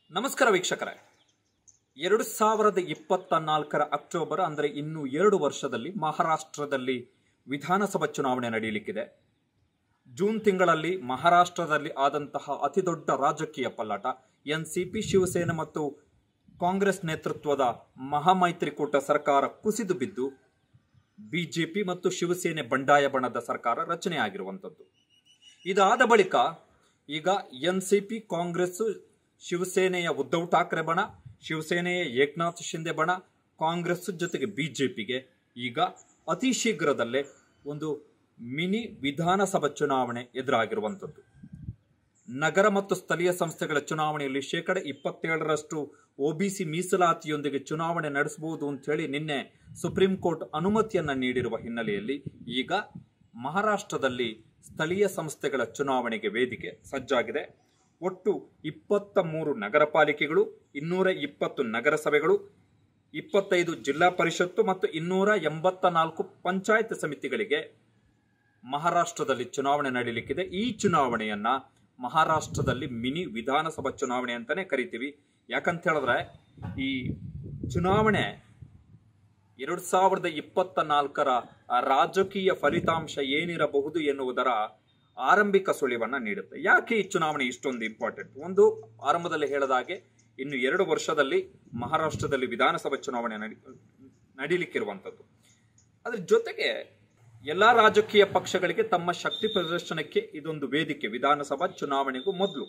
ನಮಸ್ಕಾರ ವೀಕ್ಷಕರೇ ಎರಡು ಸಾವಿರದ ಇಪ್ಪತ್ತ ನಾಲ್ಕರ ಅಕ್ಟೋಬರ್ ಅಂದರೆ ಇನ್ನು ಎರಡು ವರ್ಷದಲ್ಲಿ ಮಹಾರಾಷ್ಟ್ರದಲ್ಲಿ ವಿಧಾನಸಭಾ ಚುನಾವಣೆ ನಡೆಯಲಿಕ್ಕಿದೆ ಜೂನ್ ತಿಂಗಳಲ್ಲಿ ಮಹಾರಾಷ್ಟ್ರದಲ್ಲಿ ಆದಂತಹ ಅತಿದೊಡ್ಡ ರಾಜಕೀಯ ಪಲ್ಲಾಟ ಎನ್ಸಿಪಿ ಶಿವಸೇನೆ ಮತ್ತು ಕಾಂಗ್ರೆಸ್ ನೇತೃತ್ವದ ಮಹಾಮೈತ್ರಿಕೂಟ ಸರ್ಕಾರ ಕುಸಿದು ಬಿದ್ದು ಬಿಜೆಪಿ ಮತ್ತು ಶಿವಸೇನೆ ಬಂಡಾಯ ಬಣದ ಸರ್ಕಾರ ರಚನೆಯಾಗಿರುವಂಥದ್ದು ಇದಾದ ಬಳಿಕ ಈಗ ಎನ್ಸಿಪಿ ಕಾಂಗ್ರೆಸ್ ಶಿವಸೇನೆಯ ಉದ್ಧವ್ ಠಾಕ್ರೆ ಬಣ ಶಿವಸೇನೆಯ ಏಕನಾಥ್ ಶಿಂದೆ ಬಣ ಕಾಂಗ್ರೆಸ್ ಜೊತೆಗೆ ಬಿಜೆಪಿಗೆ ಈಗ ಅತಿ ಶೀಘ್ರದಲ್ಲೇ ಒಂದು ಮಿನಿ ವಿಧಾನಸಭಾ ಚುನಾವಣೆ ಎದುರಾಗಿರುವಂಥದ್ದು ನಗರ ಮತ್ತು ಸ್ಥಳೀಯ ಸಂಸ್ಥೆಗಳ ಚುನಾವಣೆಯಲ್ಲಿ ಶೇಕಡ ಇಪ್ಪತ್ತೇಳರಷ್ಟು ಒಬಿಸಿ ಮೀಸಲಾತಿಯೊಂದಿಗೆ ಚುನಾವಣೆ ನಡೆಸಬಹುದು ಅಂತ ಹೇಳಿ ನಿನ್ನೆ ಸುಪ್ರೀಂ ಕೋರ್ಟ್ ಅನುಮತಿಯನ್ನ ನೀಡಿರುವ ಹಿನ್ನೆಲೆಯಲ್ಲಿ ಈಗ ಮಹಾರಾಷ್ಟ್ರದಲ್ಲಿ ಸ್ಥಳೀಯ ಸಂಸ್ಥೆಗಳ ಚುನಾವಣೆಗೆ ವೇದಿಕೆ ಸಜ್ಜಾಗಿದೆ ಒಟ್ಟು ಇಪ್ಪತ್ತ ಮೂರು ನಗರ ಪಾಲಿಕೆಗಳು ಇನ್ನೂರ ಇಪ್ಪತ್ತು ನಗರಸಭೆಗಳು ಇಪ್ಪತ್ತೈದು ಜಿಲ್ಲಾ ಪರಿಷತ್ತು ಮತ್ತು ಇನ್ನೂರ ಎಂಬತ್ತ ನಾಲ್ಕು ಪಂಚಾಯತ್ ಸಮಿತಿಗಳಿಗೆ ಮಹಾರಾಷ್ಟ್ರದಲ್ಲಿ ಚುನಾವಣೆ ನಡೆಯಲಿಕ್ಕಿದೆ ಈ ಚುನಾವಣೆಯನ್ನ ಮಹಾರಾಷ್ಟ್ರದಲ್ಲಿ ಮಿನಿ ವಿಧಾನಸಭಾ ಚುನಾವಣೆ ಅಂತಾನೆ ಕರಿತೀವಿ ಯಾಕಂತ ಹೇಳಿದ್ರೆ ಈ ಚುನಾವಣೆ ಎರಡ್ ಸಾವಿರದ ಇಪ್ಪತ್ತ ನಾಲ್ಕರ ರಾಜಕೀಯ ಫಲಿತಾಂಶ ಏನಿರಬಹುದು ಎನ್ನುವುದರ ಆರಂಭಿಕ ಸುಳಿವನ್ನ ನೀಡುತ್ತೆ ಯಾಕೆ ಈ ಚುನಾವಣೆ ಇಷ್ಟೊಂದು ಇಂಪಾರ್ಟೆಂಟ್ ಒಂದು ಆರಂಭದಲ್ಲಿ ಹೇಳಿದ ಹಾಗೆ ಇನ್ನು ಎರಡು ವರ್ಷದಲ್ಲಿ ಮಹಾರಾಷ್ಟ್ರದಲ್ಲಿ ವಿಧಾನಸಭಾ ಚುನಾವಣೆ ನಡಿ ನಡೀಲಿಕ್ಕಿರುವಂಥದ್ದು ಅದ್ರ ಜೊತೆಗೆ ಎಲ್ಲಾ ರಾಜಕೀಯ ಪಕ್ಷಗಳಿಗೆ ತಮ್ಮ ಶಕ್ತಿ ಪ್ರದರ್ಶನಕ್ಕೆ ಇದೊಂದು ವೇದಿಕೆ ವಿಧಾನಸಭಾ ಚುನಾವಣೆಗೂ ಮೊದಲು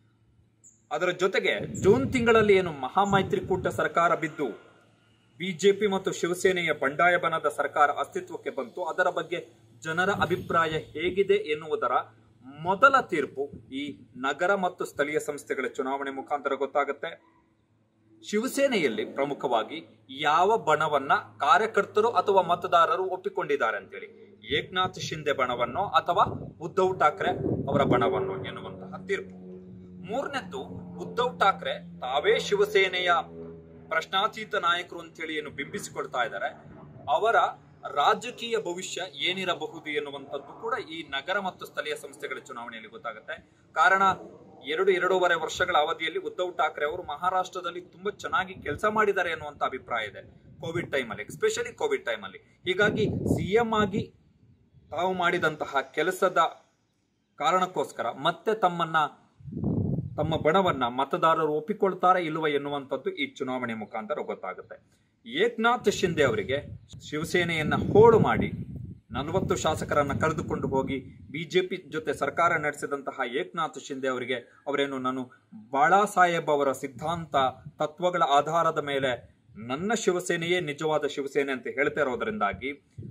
ಅದರ ಜೊತೆಗೆ ಜೂನ್ ತಿಂಗಳಲ್ಲಿ ಏನು ಮಹಾಮೈತ್ರಿಕೂಟ ಸರ್ಕಾರ ಬಿದ್ದು ಬಿಜೆಪಿ ಮತ್ತು ಶಿವಸೇನೆಯ ಬಂಡಾಯ ಬಣದ ಸರ್ಕಾರ ಅಸ್ತಿತ್ವಕ್ಕೆ ಬಂತು ಅದರ ಬಗ್ಗೆ ಜನರ ಅಭಿಪ್ರಾಯ ಹೇಗಿದೆ ಎನ್ನುವುದರ ಮೊದಲ ತೀರ್ಪು ಈ ನಗರ ಮತ್ತು ಸ್ಥಳೀಯ ಸಂಸ್ಥೆಗಳ ಚುನಾವಣೆ ಮುಖಾಂತರ ಗೊತ್ತಾಗುತ್ತೆ ಶಿವಸೇನೆಯಲ್ಲಿ ಪ್ರಮುಖವಾಗಿ ಯಾವ ಬಣವನ್ನ ಕಾರ್ಯಕರ್ತರು ಅಥವಾ ಮತದಾರರು ಒಪ್ಪಿಕೊಂಡಿದ್ದಾರೆ ಅಂತೇಳಿ ಏಕನಾಥ್ ಶಿಂದೆ ಬಣವನ್ನೋ ಅಥವಾ ಉದ್ಧವ್ ಠಾಕ್ರೆ ಅವರ ಬಣವನ್ನೋ ಎನ್ನುವಂತಹ ತೀರ್ಪು ಮೂರನೇದ್ದು ಉದ್ಧವ್ ಠಾಕ್ರೆ ತಾವೇ ಶಿವಸೇನೆಯ ಪ್ರಶ್ನಾತೀತ ನಾಯಕರು ಅಂತೇಳಿ ಏನು ಬಿಂಬಿಸಿಕೊಳ್ತಾ ಇದ್ದಾರೆ ಅವರ ರಾಜಕೀಯ ಭವಿಷ್ಯ ಏನಿರಬಹುದು ಎನ್ನುವಂಥದ್ದು ಕೂಡ ಈ ನಗರ ಮತ್ತು ಸ್ಥಳೀಯ ಸಂಸ್ಥೆಗಳ ಚುನಾವಣೆಯಲ್ಲಿ ಗೊತ್ತಾಗುತ್ತೆ ಕಾರಣ ಎರಡು ಎರಡೂವರೆ ವರ್ಷಗಳ ಅವಧಿಯಲ್ಲಿ ಉದ್ಧವ್ ಠಾಕ್ರೆ ಅವರು ಮಹಾರಾಷ್ಟ್ರದಲ್ಲಿ ತುಂಬಾ ಚೆನ್ನಾಗಿ ಕೆಲಸ ಮಾಡಿದ್ದಾರೆ ಅನ್ನುವಂತ ಅಭಿಪ್ರಾಯ ಇದೆ ಕೋವಿಡ್ ಟೈಮಲ್ಲಿ ಎಸ್ಪೆಷಲಿ ಕೋವಿಡ್ ಟೈಮಲ್ಲಿ ಹೀಗಾಗಿ ಸಿಎಂ ಆಗಿ ತಾವು ಮಾಡಿದಂತಹ ಕೆಲಸದ ಕಾರಣಕ್ಕೋಸ್ಕರ ಮತ್ತೆ ತಮ್ಮನ್ನ ತಮ್ಮ ಬಣವನ್ನ ಮತದಾರರು ಒಪ್ಪಿಕೊಳ್ತಾರಾ ಇಲ್ವ ಎನ್ನುವಂಥದ್ದು ಈ ಚುನಾವಣೆ ಮುಖಾಂತರ ಗೊತ್ತಾಗುತ್ತೆ ಏಕನಾಥ್ ಶಿಂದೆ ಅವರಿಗೆ ಶಿವಸೇನೆಯನ್ನ ಹೋಳು ಮಾಡಿ ನಲವತ್ತು ಶಾಸಕರನ್ನ ಕರೆದುಕೊಂಡು ಹೋಗಿ ಬಿಜೆಪಿ ಜೊತೆ ಸರ್ಕಾರ ನಡೆಸಿದಂತಹ ಏಕನಾಥ್ ಶಿಂದೆ ಅವರಿಗೆ ಅವರೇನು ನಾನು ಬಾಳಾ ಸಾಹೇಬ್ ಅವರ ಸಿದ್ಧಾಂತ ತತ್ವಗಳ ಆಧಾರದ ಮೇಲೆ ನನ್ನ ಶಿವಸೇನೆಯೇ ನಿಜವಾದ ಶಿವಸೇನೆ ಅಂತ ಹೇಳ್ತಾ ಇರೋದ್ರಿಂದಾಗಿ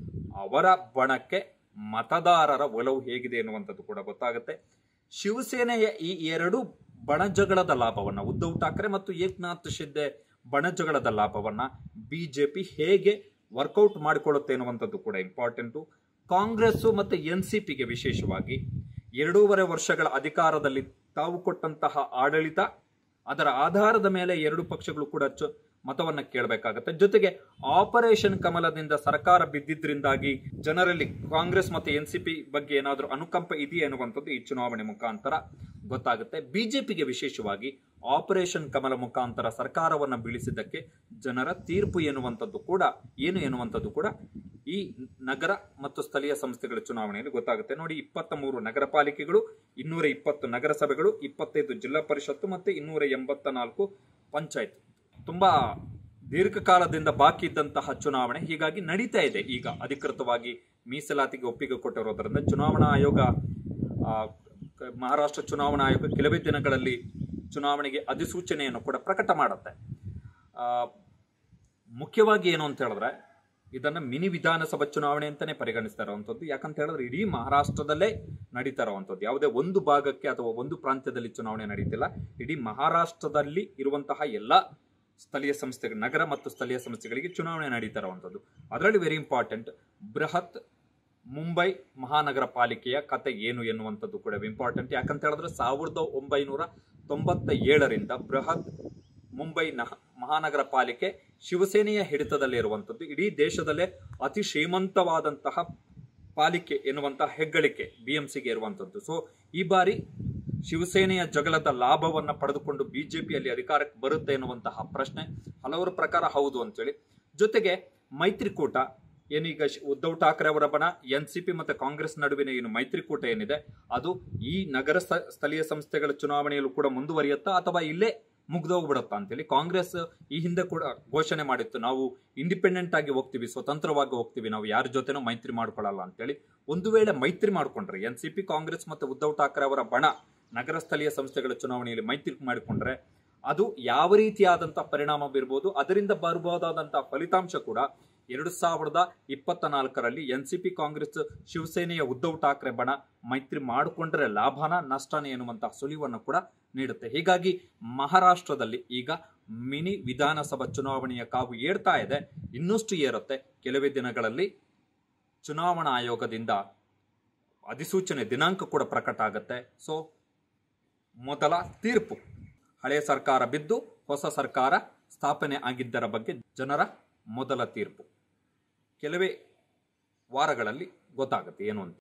ಅವರ ಬಣಕ್ಕೆ ಮತದಾರರ ಒಲವು ಹೇಗಿದೆ ಎನ್ನುವಂಥದ್ದು ಕೂಡ ಗೊತ್ತಾಗುತ್ತೆ ಶಿವಸೇನೆಯ ಈ ಎರಡು ಬಣಜಗಳದ ಲಾಭವನ್ನ ಉದ್ಧವ್ ಠಾಕ್ರೆ ಮತ್ತು ಏಕನಾಥ್ ಶಿಂದೆ ಬಣಜಗಳದ ಲಾಭವನ್ನ ಬಿಜೆಪಿ ಹೇಗೆ ವರ್ಕೌಟ್ ಮಾಡಿಕೊಳ್ಳುತ್ತೆ ಎನ್ನುವಂಥದ್ದು ಕೂಡ ಇಂಪಾರ್ಟೆಂಟು ಕಾಂಗ್ರೆಸ್ಸು ಮತ್ತು ಎನ್ ಸಿ ಪಿಗೆ ವಿಶೇಷವಾಗಿ ಎರಡೂವರೆ ವರ್ಷಗಳ ಅಧಿಕಾರದಲ್ಲಿ ತಾವು ಕೊಟ್ಟಂತಹ ಆಡಳಿತ ಅದರ ಆಧಾರದ ಮೇಲೆ ಎರಡು ಪಕ್ಷಗಳು ಕೂಡ ಚು ಮತವನ್ನ ಕೇಳಬೇಕಾಗತ್ತೆ ಜೊತೆಗೆ ಆಪರೇಷನ್ ಕಮಲದಿಂದ ಸರ್ಕಾರ ಬಿದ್ದಿದ್ರಿಂದಾಗಿ ಜನರಲ್ಲಿ ಕಾಂಗ್ರೆಸ್ ಮತ್ತು ಎನ್ ಸಿ ಪಿ ಬಗ್ಗೆ ಏನಾದರೂ ಅನುಕಂಪ ಇದೆಯೇ ಎನ್ನುವಂಥದ್ದು ಈ ಚುನಾವಣೆ ಮುಖಾಂತರ ಗೊತ್ತಾಗುತ್ತೆ ಬಿಜೆಪಿಗೆ ವಿಶೇಷವಾಗಿ ಆಪರೇಷನ್ ಕಮಲ ಮುಖಾಂತರ ಸರ್ಕಾರವನ್ನ ಬೀಳಿಸಿದ್ದಕ್ಕೆ ಜನರ ತೀರ್ಪು ಎನ್ನುವಂಥದ್ದು ಕೂಡ ಏನು ಎನ್ನುವಂಥದ್ದು ಕೂಡ ಈ ನಗರ ಮತ್ತು ಸ್ಥಳೀಯ ಸಂಸ್ಥೆಗಳ ಚುನಾವಣೆಯಲ್ಲಿ ಗೊತ್ತಾಗುತ್ತೆ ನೋಡಿ ಇಪ್ಪತ್ತ ಮೂರು ನಗರ ಪಾಲಿಕೆಗಳು ಇನ್ನೂರ ಇಪ್ಪತ್ತು ನಗರಸಭೆಗಳು ಇಪ್ಪತ್ತೈದು ಜಿಲ್ಲಾ ಪರಿಷತ್ತು ಮತ್ತೆ ಇನ್ನೂರ ಎಂಬತ್ತ ನಾಲ್ಕು ಪಂಚಾಯತ್ ತುಂಬಾ ದೀರ್ಘಕಾಲದಿಂದ ಬಾಕಿ ಇದ್ದಂತಹ ಚುನಾವಣೆ ಹೀಗಾಗಿ ನಡೀತಾ ಇದೆ ಈಗ ಅಧಿಕೃತವಾಗಿ ಮೀಸಲಾತಿಗೆ ಒಪ್ಪಿಗೆ ಕೊಟ್ಟಿರೋದ್ರಿಂದ ಚುನಾವಣಾ ಆಯೋಗ ಆ, ಕ- ಮಹಾರಾಷ್ಟ್ರ ಚುನಾವಣಾ ಆಯೋಗ ಕೆಲವೇ ದಿನಗಳಲ್ಲಿ ಚುನಾವಣೆಗೆ ಅಧಿಸೂಚನೆಯನ್ನು ಕೂಡ ಪ್ರಕಟ ಮಾಡುತ್ತೆ ಆ, ಮುಖ್ಯವಾಗಿ ಏನು ಅಂತ ಹೇಳಿದ್ರೆ ಇದನ್ನ ಮಿನಿ ವಿಧಾನಸಭಾ ಚುನಾವಣೆ ಅಂತಾನೆ ಪರಿಗಣಿಸ್ತಾ ಇರುವಂತದ್ದು ಯಾಕಂತ ಹೇಳಿದ್ರೆ ಇಡೀ ಮಹಾರಾಷ್ಟ್ರದಲ್ಲೇ ನಡೀತಾ ಇರುವಂತದ್ದು ಯಾವುದೇ ಒಂದು ಭಾಗಕ್ಕೆ ಅಥವಾ ಒಂದು ಪ್ರಾಂತ್ಯದಲ್ಲಿ ಚುನಾವಣೆ ನಡೀತಿಲ್ಲ ಇಡೀ ಮಹಾರಾಷ್ಟ್ರದಲ್ಲಿ ಇರುವಂತಹ ಎಲ್ಲ ಸ್ಥಳೀಯ ಸಂಸ್ಥೆಗಳು ನಗರ ಮತ್ತು ಸ್ಥಳೀಯ ಸಂಸ್ಥೆಗಳಿಗೆ ಚುನಾವಣೆ ನಡೀತಾ ಇರುವಂತದ್ದು ಅದರಲ್ಲಿ ವೆರಿ ಇಂಪಾರ್ಟೆಂಟ್ ಬೃಹತ್ ಮುಂಬೈ ಮಹಾನಗರ ಪಾಲಿಕೆಯ ಕತೆ ಏನು ಎನ್ನುವಂಥದ್ದು ಕೂಡ ಇಂಪಾರ್ಟೆಂಟ್ ಯಾಕಂತ ಹೇಳಿದ್ರೆ ಸಾವಿರದ ಒಂಬೈನೂರ ತೊಂಬತ್ತ ಏಳರಿಂದ ಬೃಹತ್ ಮುಂಬೈ ನಹ- ಮಹಾನಗರ ಪಾಲಿಕೆ ಶಿವಸೇನೆಯ ಹಿಡಿತದಲ್ಲಿ ಇರುವಂಥದ್ದು ಇಡೀ ದೇಶದಲ್ಲೇ ಅತಿ ಶ್ರೀಮಂತವಾದಂತಹ ಪಾಲಿಕೆ ಎನ್ನುವಂತಹ ಹೆಗ್ಗಳಿಕೆ ಬಿ ಎಂ ಸಿಗೆ ಇರುವಂಥದ್ದು ಸೊ ಈ ಬಾರಿ ಶಿವಸೇನೆಯ ಜಗಳದ ಲಾಭವನ್ನ ಪಡೆದುಕೊಂಡು ಬಿಜೆಪಿಯಲ್ಲಿ ಅಧಿಕಾರಕ್ಕೆ ಬರುತ್ತೆ ಎನ್ನುವಂತಹ ಪ್ರಶ್ನೆ ಹಲವರ ಪ್ರಕಾರ ಹೌದು ಅಂತೇಳಿ ಜೊತೆಗೆ ಮೈತ್ರಿಕೂಟ ಏನೀಗ ಶ್- ಉದ್ಧವ್ ಠಾಕ್ರೆ ಅವರ ಬಣ ಎನ್ ಸಿ ಪಿ ಮತ್ತು ಕಾಂಗ್ರೆಸ್ ನಡುವಿನ ಏನು ಮೈತ್ರಿಕೂಟ ಏನಿದೆ ಅದು ಈ ನಗರ ಸ- ಸ್ಥಳೀಯ ಸಂಸ್ಥೆಗಳ ಚುನಾವಣೆಯಲ್ಲೂ ಕೂಡ ಮುಂದುವರಿಯುತ್ತಾ ಅಥವಾ ಇಲ್ಲೇ ಮುಗ್ದೋಗ್ಬಿಡುತ್ತಾ ಅಂತೇಳಿ ಕಾಂಗ್ರೆಸ್ ಈ ಹಿಂದೆ ಕೂಡ ಘೋಷಣೆ ಮಾಡಿತ್ತು ನಾವು ಇಂಡಿಪೆಂಡೆಂಟ್ ಆಗಿ ಹೋಗ್ತೀವಿ ಸ್ವತಂತ್ರವಾಗಿ ಹೋಗ್ತೀವಿ ನಾವು ಯಾರ ಜೊತೆನೂ ಮೈತ್ರಿ ಮಾಡ್ಕೊಳ್ಳಲ್ಲ ಅಂತೇಳಿ ಒಂದು ವೇಳೆ ಮೈತ್ರಿ ಮಾಡ್ಕೊಂಡ್ರೆ ಎನ್ ಸಿ ಪಿ ಕಾಂಗ್ರೆಸ್ ಮತ್ತು ಉದ್ಧವ್ ಠಾಕ್ರೆ ಅವರ ಬಣ ನಗರ ಸ್ಥಳೀಯ ಸಂಸ್ಥೆಗಳ ಚುನಾವಣೆಯಲ್ಲಿ ಮೈತ್ರಿ ಮಾಡಿಕೊಂಡ್ರೆ ಅದು ಯಾವ ರೀತಿಯಾದಂತಹ ಪರಿಣಾಮ ಬೀರ್ಬೋದು ಅದರಿಂದ ಬರಬಹುದಾದಂತಹ ಫಲಿತಾಂಶ ಕೂಡ ಎರಡು ಸಾವಿರದ ಇಪ್ಪತ್ತ ನಾಲ್ಕರಲ್ಲಿ ಎನ್ ಸಿ ಪಿ ಕಾಂಗ್ರೆಸ್ ಶಿವಸೇನೆಯ ಉದ್ಧವ್ ಠಾಕ್ರೆ ಬಣ ಮೈತ್ರಿ ಮಾಡಿಕೊಂಡ್ರೆ ಲಾಭನ ನಷ್ಟನೇ ಎನ್ನುವಂತಹ ಸುಳಿವನ್ನು ಕೂಡ ನೀಡುತ್ತೆ ಹೀಗಾಗಿ ಮಹಾರಾಷ್ಟ್ರದಲ್ಲಿ ಈಗ ಮಿನಿ ವಿಧಾನಸಭಾ ಚುನಾವಣೆಯ ಕಾವು ಏರ್ತಾ ಇದೆ ಇನ್ನಷ್ಟು ಏರುತ್ತೆ ಕೆಲವೇ ದಿನಗಳಲ್ಲಿ ಚುನಾವಣಾ ಆಯೋಗದಿಂದ ಅಧಿಸೂಚನೆ ದಿನಾಂಕ ಕೂಡ ಪ್ರಕಟ ಆಗುತ್ತೆ ಸೊ ಮೊದಲ ತೀರ್ಪು ಹಳೆಯ ಸರ್ಕಾರ ಬಿದ್ದು ಹೊಸ ಸರ್ಕಾರ ಸ್ಥಾಪನೆ ಆಗಿದ್ದರ ಬಗ್ಗೆ ಜನರ ಮೊದಲ ತೀರ್ಪು ಕೆಲವೇ ವಾರಗಳಲ್ಲಿ ಗೊತ್ತಾಗುತ್ತೆ ಏನು ಅಂತ